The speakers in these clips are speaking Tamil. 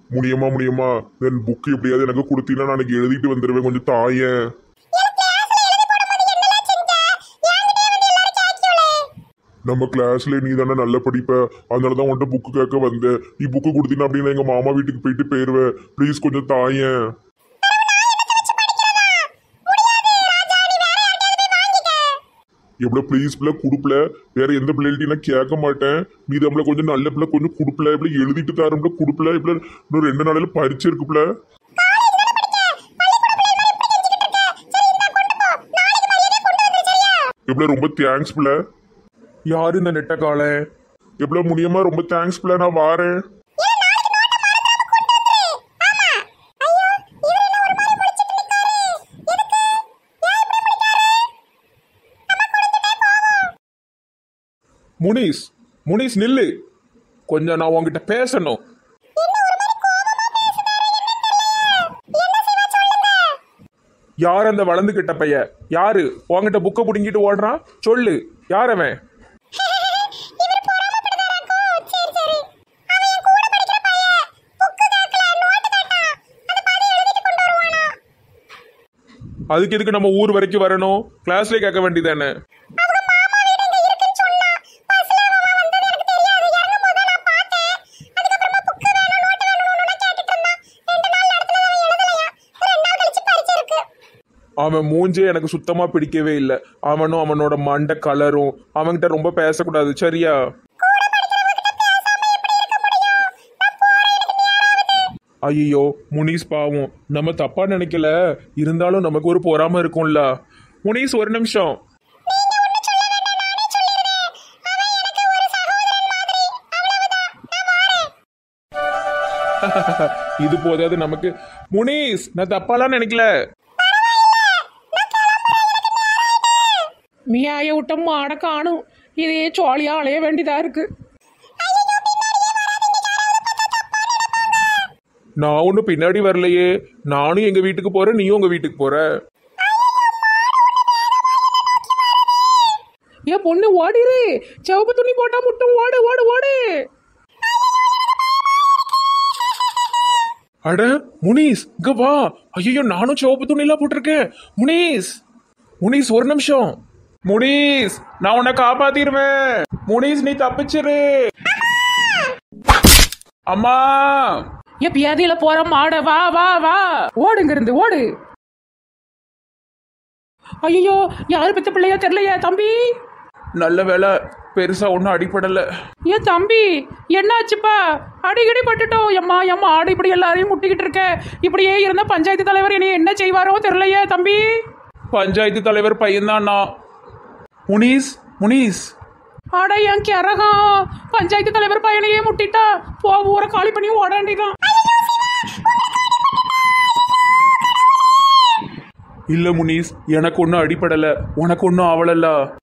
முடியுமா முடியுமா தென் புக்கு எப்படியாவது எனக்கு கொடுத்தீங்கன்னா நாளைக்கு எழுதிட்டு வந்துடுவேன் கொஞ்சம் தாயேன் நம்ம கிளாஸ்ல நீ தானே நல்ல படிப்ப அதனால தான் உன்கிட்ட புக்கு கேட்க வந்தேன் நீ புக்கு கொடுத்தீங்கன்னா அப்படின்னா எங்க மாமா வீட்டுக்கு போயிட்டு போயிருவேன் ப்ளீஸ் கொஞ்சம் தாயேன் எவ்வளோ ப்ளீஸ் பிள்ளை கொடுப்பல வேற எந்த பிள்ளைகிட்டையும் நான் கேட்க மாட்டேன் நீ நம்மள கொஞ்சம் நல்ல பிள்ளை கொஞ்சம் கொடுப்பல இப்படி எழுதிட்டு தரோம்ல கொடுப்பல இப்படி இன்னும் ரெண்டு நாளையில பரிச்சு இருக்குப்ல எவ்வளோ ரொம்ப தேங்க்ஸ் பிள்ளை யாரு இந்த நெட்ட காலை எவ்வளோ முடியுமா ரொம்ப தேங்க்ஸ் பிள்ளை நான் வாரேன் முனிஸ் முனிஸ் நில்லு கொஞ்சம் நான் உன்கிட்ட பேசணும் யார் அந்த வளர்ந்துகிட்ட பைய யாரு உன்கிட்ட புக்கை புடுங்கிட்டு ஓடுறான் சொல்லு யார் அவன் அதுக்கு எதுக்கு நம்ம ஊர் வரைக்கும் வரணும் கிளாஸ்ல கேட்க வேண்டியதானே அவன் மூஞ்சே எனக்கு சுத்தமா பிடிக்கவே இல்லை அவனும் அவனோட மண்டை கலரும் அவன்கிட்ட ரொம்ப பேசக்கூடாது சரியா ஐயோ முனீஸ் பாவம் நம்ம தப்பா நினைக்கல இருந்தாலும் நமக்கு ஒரு பொறாம இருக்கும்ல முனீஸ் ஒரு நிமிஷம் இது போதாது நமக்கு முனீஸ் நான் தப்பாலாம் நினைக்கல மியாய விட்ட மாடை காணும் இதே சோழியா அலைய வேண்டியதா இருக்கு நான் ஒன்றும் பின்னாடி வரலையே நானும் எங்க வீட்டுக்கு போறேன் நீயும் உங்க வீட்டுக்கு போற ஏன் பொண்ணு ஓடிரு சிவப்பு துணி போட்டா முட்டும் ஓடு ஓடு ஓடு அட முனீஸ் இங்க வா ஐயோ நானும் சிவப்பு துணிலாம் போட்டிருக்கேன் முனீஸ் முனீஸ் ஒரு நிமிஷம் முனீஸ் நான் உன்னை காப்பாத்திருவேன் முனீஸ் நீ தப்பிச்சிரு அம்மா ஏன் பியாதியில போற மாட வா வா வா ஓடுங்க இருந்து ஓடு ஐயோ யாரு பெத்த பிள்ளையோ தெரியலையா தம்பி நல்ல வேலை பெருசா ஒன்றும் அடிப்படல ஏன் தம்பி என்னாச்சுப்பா அடிக்கடி பட்டுட்டோம் எம்மா எம்மா ஆடு இப்படி எல்லாரையும் முட்டிக்கிட்டு இருக்க இப்படியே இருந்த பஞ்சாயத்து தலைவர் என்னை என்ன செய்வாரோ தெரியலையே தம்பி பஞ்சாயத்து தலைவர் பையன்தான் நான் முனீஸ் முனீஸ் ஆடா என் கிறகம் பஞ்சாயத்து தலைவர் பையனையே முட்டிட்டா போ ஊரை காலி பண்ணி ஓட வேண்டியதான் இல்ல முனீஸ் எனக்கு ஒன்றும் அடிப்படல உனக்கு ஒன்றும் அவளல்ல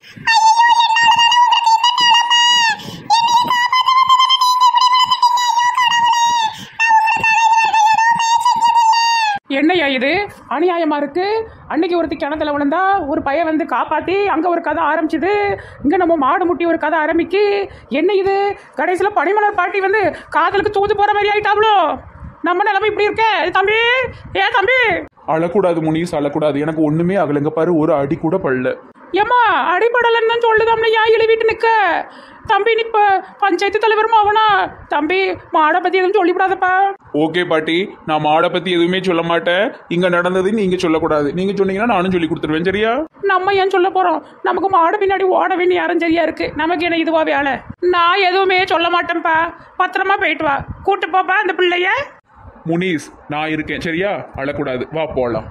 என்னய்யா இது அநியாயமா இருக்கு அன்னைக்கு ஒருத்தி கிணத்துல விழுந்தா ஒரு பையன் வந்து காப்பாத்தி அங்க ஒரு கதை ஆரம்பிச்சுது இங்க நம்ம மாடு முட்டி ஒரு கதை ஆரம்பிக்கு என்ன இது கடைசியில பனிமலர் பாட்டி வந்து காதலுக்கு தூது போற மாதிரி ஆயிட்டாப்ளோ நம்ம நிலைமை இப்படி இருக்கே தம்பி ஏ தம்பி அழக்கூடாது முனீஸ் அழக்கூடாது எனக்கு ஒண்ணுமே ஆகலைங்க பாரு ஒரு அடி கூட படல ஏம்மா அடிபடலன்னு தான் சொல்லுதாம்ல ஏன் இழுவிட்டு நிக்க தம்பி நீ இப்ப பஞ்சாயத்து தலைவரும் அவனா தம்பி மாடை பத்தி எதுவும் சொல்லிவிடாதப்பா ஓகே பாட்டி நான் மாடை பத்தி எதுவுமே சொல்ல மாட்டேன் இங்க நடந்தது நீங்க சொல்லக்கூடாது நீங்க சொன்னீங்கன்னா நானும் சொல்லி கொடுத்துருவேன் சரியா நம்ம ஏன் சொல்ல போறோம் நமக்கு மாடு பின்னாடி ஓட வேண்டிய யாரும் சரியா இருக்கு நமக்கு என்ன இதுவா வேலை நான் எதுவுமே சொல்ல மாட்டேன்ப்பா பத்திரமா போயிட்டு வா கூட்டு போப்பா அந்த பிள்ளைய முனீஸ் நான் இருக்கேன் சரியா அழக்கூடாது வா போலாம்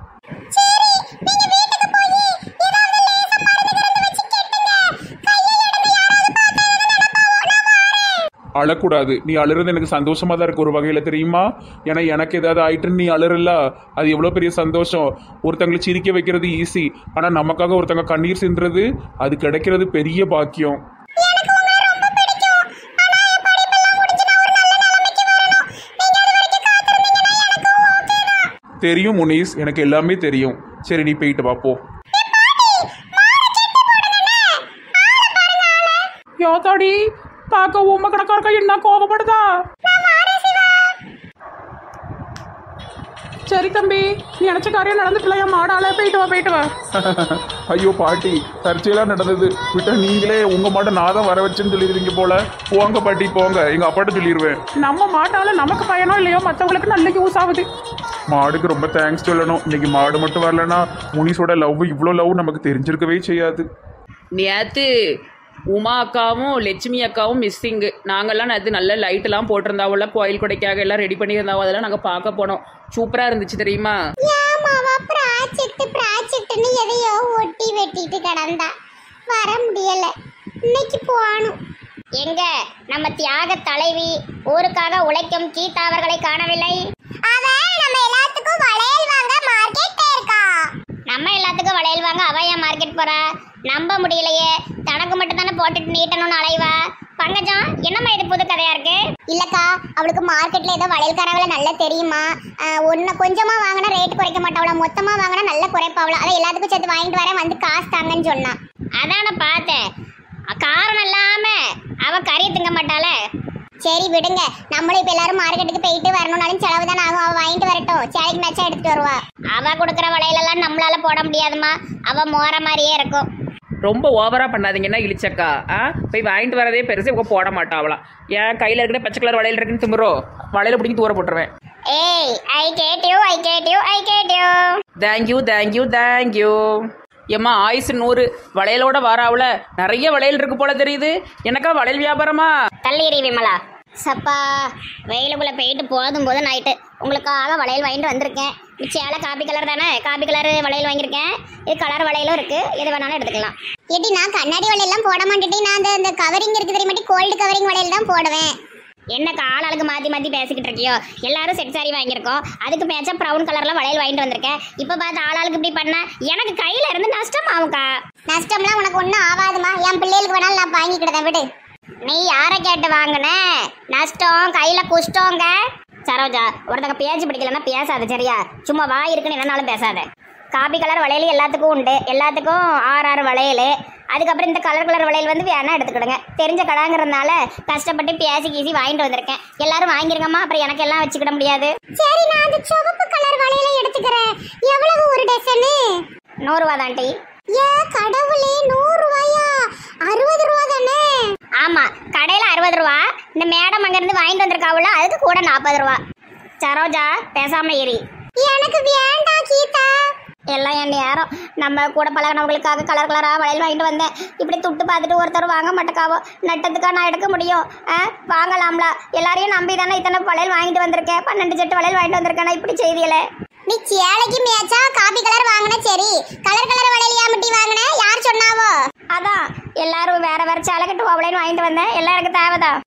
அழக்கூடாது நீ அழுறது எனக்கு சந்தோஷமா தான் இருக்கு ஒரு வகையில தெரியுமா ஏன்னா எனக்கு ஏதாவது ஆயிட்டுன்னு நீ அழுறல அது எவ்வளோ பெரிய சந்தோஷம் ஒருத்தங்களை சிரிக்க வைக்கிறது ஈஸி ஆனா நமக்காக ஒருத்தங்க கண்ணீர் சிந்துறது அது கிடைக்கிறது பெரிய பாக்கியம் தெரியும் முனீஸ் எனக்கு எல்லாமே தெரியும் சரி நீ போயிட்டு வா போ யோதாடி பார்க்க உம்ம கணக்கா இருக்க என்ன கோபப்படுதா சரி தம்பி நீ நினச்ச காரியம் நடந்துக்கலையா மாடால போயிட்டு வா போயிட்டு வா ஐயோ பாட்டி தற்செயலாக நடந்தது விட்டா நீங்களே உங்க மாட்டை நான் தான் வர வச்சேன்னு சொல்லிடுவீங்க போல போங்க பாட்டி போங்க எங்க அப்பாட்ட சொல்லிடுவேன் நம்ம மாட்டால நமக்கு பயனோ இல்லையோ மற்றவங்களுக்கு நல்ல யூஸ் ஆகுது மாடுக்கு ரொம்ப தேங்க்ஸ் சொல்லணும் இன்னைக்கு மாடு மட்டும் வரலன்னா முனிஸோட லவ் இவ்வளோ லவ் நமக்கு தெரிஞ்சிருக்கவே செய்யாது நேற்று உமா அக்காவும் லட்சுமி அக்காவும் மிஸ்ஸிங்கு நாங்கள்லாம் நேற்று நல்ல லைட்டெல்லாம் போட்டிருந்தாவுல கோயில் கொடைக்காக எல்லாம் ரெடி பண்ணியிருந்தாவோ அதெல்லாம் நாங்கள் பார்க்க போனோம் சூப்பராக இருந்துச்சு தெரியுமா ஆமாவா ப்ராஜெக்ட் ப்ராஜெக்ட்னு எதையோ ஒட்டி வெட்டிட்டு கிடந்தா வர முடியல இன்னைக்கு போகணும் எங்க நம்ம தியாக தலைவி ஊருக்காக உழைக்கும் கீதா அவர்களை காணவில்லை அவ நம்ம எல்லாத்துக்கும் வளையல் வாங்க மார்க்கெட் இருக்கா நம்ம எல்லாத்துக்கும் வளையல் வாங்க அவ ஏன் மார்க்கெட் போறா நம்ப முடியலையே தனக்கு மட்டும் தானே போட்டுட்டு நீட்டணும்னு அலைவா பங்கஜம் என்னம்மா இது புது கதையா இருக்கு இல்லக்கா அவளுக்கு மார்க்கெட்ல ஏதோ வளையல் கரவல நல்லா தெரியுமா ஒன்னு கொஞ்சமா வாங்கினா ரேட் குறைக்க மாட்டாவளா மொத்தமா வாங்கினா நல்ல குறைப்பாவளா அதை எல்லாத்துக்கும் சேர்த்து வாங்கிட்டு வரேன் வந்து காசு தாங்கன்னு சொன்னா அதான் நான் பார்த்தேன் அ, காரணம் இல்லாம அவ கறி திங்க மாட்டாள சரி விடுங்க நம்மளும் இப்ப எல்லாரும் மார்க்கெட்டுக்கு போயிட்டு வரணும்னாலும் செலவு தானே ஆகும் அவ வாங்கிட்டு வரட்டும் சேலைக்கு மேட்சா எடுத்துட்டு வருவா அவ கொடுக்குற வளையலெல்லாம் நம்மளால போட முடியாதுமா அவ மோர மாதிரியே இருக்கும் ரொம்ப ஓவராக பண்ணாதீங்கன்னா இழிச்சக்கா ஆ போய் வாங்கிட்டு வரதே பெருசு இவங்க போட மாட்டாவலாம் என் கையில் இருக்கிற பச்சை கலர் வளையல் இருக்குன்னு திமுறோ வளையல பிடிக்கி தூர போட்டுருவேன் ஏய் I get you I get you I get you thank you thank you thank you ஏம்மா ஆயுசு நூறு வளையலோட வாராவுல நிறைய வளையல் இருக்கு போல தெரியுது எனக்கா வளையல் வியாபாரமா தள்ளிரி விமலா சப்பா வெயிலுக்குள்ள போயிட்டு போதும் போதும் நைட்டு உங்களுக்காக வளையல் வாங்கிட்டு வந்திருக்கேன் சேலை காபி கலர் தானே காபி கலர் வளையல் வாங்கியிருக்கேன் இது கலர் வளையலும் இருக்கு எது வேணாலும் எடுத்துக்கலாம் ஏடி நான் கண்ணாடி வளையல்லாம் போட மாட்டேன் நான் அந்த இந்த கவரிங் இருக்கு தெரியுமாட்டி கோல்டு கவரிங் வளையல் தான் போடுவேன் என்னக்கா ஆளாளுக்கு மாத்தி மாத்தி பேசிக்கிட்டு இருக்கியோ எல்லாரும் செட் சாரி வாங்கியிருக்கோம் அதுக்கு மேட்சா ப்ரௌன் கலர்ல வளையல் வாங்கிட்டு வந்திருக்கேன் இப்ப பார்த்து ஆளாளுக்கு இப்படி பண்ண எனக்கு கையில இருந்து நஷ்டம் ஆகும்க்கா நஷ்டம்லாம் உனக்கு ஒன்றும் ஆகாதுமா என் பிள்ளைகளுக்கு வேணாலும் நான் வாங்கிக்கிட்டேன் விடு நீ யாரை கேட்டு வாங்கின நஷ்டம் கையில குஷ்டோங்க சரோஜா ஒருத்தங்க பேச்சு பிடிக்கலன்னா பேசாத சரியா சும்மா வாய் இருக்குன்னு என்னனாலும் பேசாத காபி கலர் வளையல் எல்லாத்துக்கும் உண்டு எல்லாத்துக்கும் ஆறு ஆறு வளையல் அதுக்கப்புறம் இந்த கலர் கலர் வளையல் வந்து வேணா எடுத்துக்கிடுங்க தெரிஞ்ச கடாங்கிறதுனால கஷ்டப்பட்டு பேசி கீசி வாங்கிட்டு வந்திருக்கேன் எல்லாரும் வாங்கிருங்கம்மா அப்புறம் எனக்கு எல்லாம் வச்சுக்கிட முடியாது சரி நான் அந்த சிவப்பு கலர் வளையலை எடுத்துக்கிறேன் எவ்வளவு ஒரு டசனு நூறுரூவா தான் டி ஏ கடவுளே நூறு ரூபாயா அறுபது ரூபா தானே ஆமா கடையில அறுபது ரூபா இந்த மேடம் அங்க இருந்து வாங்கிட்டு வந்திருக்காவுல அதுக்கு கூட நாற்பது ரூபா சரோஜா பேசாம ஏறி எனக்கு வேண்டாம் கீதா எல்லாம் என் நேரம் நம்ம கூட பழகினவங்களுக்காக கலர் கலராக வளையல் வாங்கிட்டு வந்தேன் இப்படி துட்டு பார்த்துட்டு ஒருத்தர் வாங்க மாட்டேக்காவோ நட்டத்துக்கா நான் எடுக்க முடியும் ஆ வாங்கலாம்ல எல்லாரையும் நம்பி தானே இத்தனை வளையல் வாங்கிட்டு வந்திருக்கேன் பன்னெண்டு செட்டு வளையல் வாங்கிட்டு வந்திருக்கேன் நான் இப்படி செய்தியல நீ சேலைக்கு மேட்சா காபி கலர் வாங்கின சரி கலர் கலர் வளையல் ஏமட்டி வாங்கின யார் சொன்னாவோ அதான் எல்லாரும் வேற வேற சேலை கட்டு வளையல் வாங்கிட்டு வந்தேன் எல்லாம் எனக்கு தேவைதான்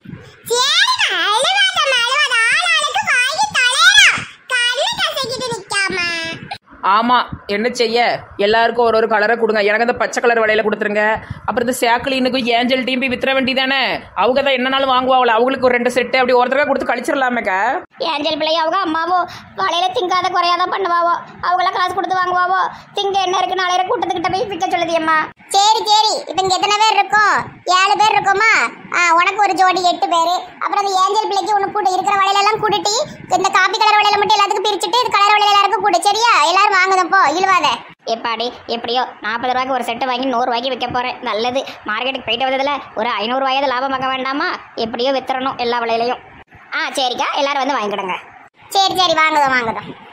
ஆமாம் என்ன செய்ய எல்லாருக்கும் ஒரு ஒரு கலரை கொடுங்க எனக்கு அந்த பச்சை கலர் வளையல கொடுத்துருங்க அப்புறம் இந்த சேக்கலினுக்கு ஏஞ்சல் டீம் போய் வித்துற வேண்டியதானே அவங்க தான் என்னனாலும் வாங்குவாங்களா அவங்களுக்கு ஒரு ரெண்டு செட்டு அப்படி ஒருத்தருக்கா கொடுத்து கழிச்சிடலாமேக்கா ஏஞ்சல் பிள்ளை அவங்க அம்மாவோ வளையல திங்காத குறையாதான் பண்ணுவாவோ அவங்கள காசு கொடுத்து வாங்குவாவோ திங்க என்ன இருக்கு நாளைய கூட்டத்துக்கிட்ட போய் விற்க சொல்லுது அம்மா சரி சரி இப்போ இங்க எத்தனை பேர் இருக்கோம் ஏழு பேர் இருக்கோமா ஆ, உனக்கு ஒரு ஜோடி எட்டு பேர் அப்புறம் அந்த ஏஞ்சல் பிள்ளைக்கு உனக்கு கூட இருக்கிற வளையல எல்லாம் கூட்டிட்டு இந்த காப்பி கலர் வளையல மட்டும் எல்லாத்துக்கும் பிரிச்சுட்டு இது கலர் வளையல எல்லாருக்கும் கூடு சரியா எல்லாரும் வாங்குதம் போ இழுவாத எப்பாடி எப்படியோ நாற்பது ரூபாய்க்கு ஒரு செட்டு வாங்கி நூறு ரூபாய்க்கு விற்க போறேன் நல்லது மார்க்கெட்டுக்கு போயிட்டு வந்ததுல ஒரு ஐநூறு ரூபாயாவது லாபம் பார்க்க வேண்டாமா எப்படியோ வித்துறணும் எல்லா வளையலையும் ஆ சரிக்கா எல்லாரும் வந்து வாங்கிக்கிடுங்க சரி சரி வாங்குதோம் வாங்குதோம்